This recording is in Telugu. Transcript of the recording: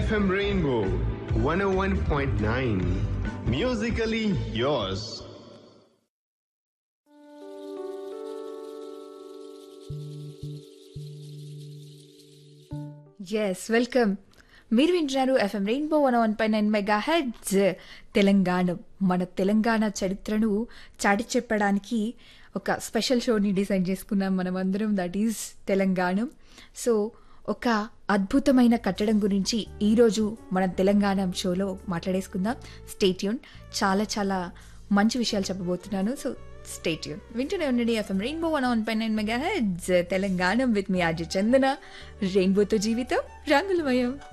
FM Rainbow 101.9. Musically yours. Yes welcome మీరు వింటున్నారు ఎఫ్ఎం రెయిన్బో వన్ వన్ పై నైన్ మెగా హెడ్స్ తెలంగాణ మన తెలంగాణ చరిత్రను చాటి చెప్పడానికి ఒక స్పెషల్ షోని డిజైన్ చేసుకున్నాం మనం అందరం దట్ ఈజ్ తెలంగాణ సో ఒక అద్భుతమైన కట్టడం గురించి ఈరోజు మనం తెలంగాణ షోలో మాట్లాడేసుకుందాం స్టేట్యూన్ చాలా చాలా మంచి విషయాలు చెప్పబోతున్నాను సో స్టేట్యూన్ వింటూనే ఉండండి ఎఫ్ఎం రెయిన్బో వన్ వన్ పై nine mega heads Telangana with me RJ Chandana రెయిన్బోతో జీవితం రంగులమయం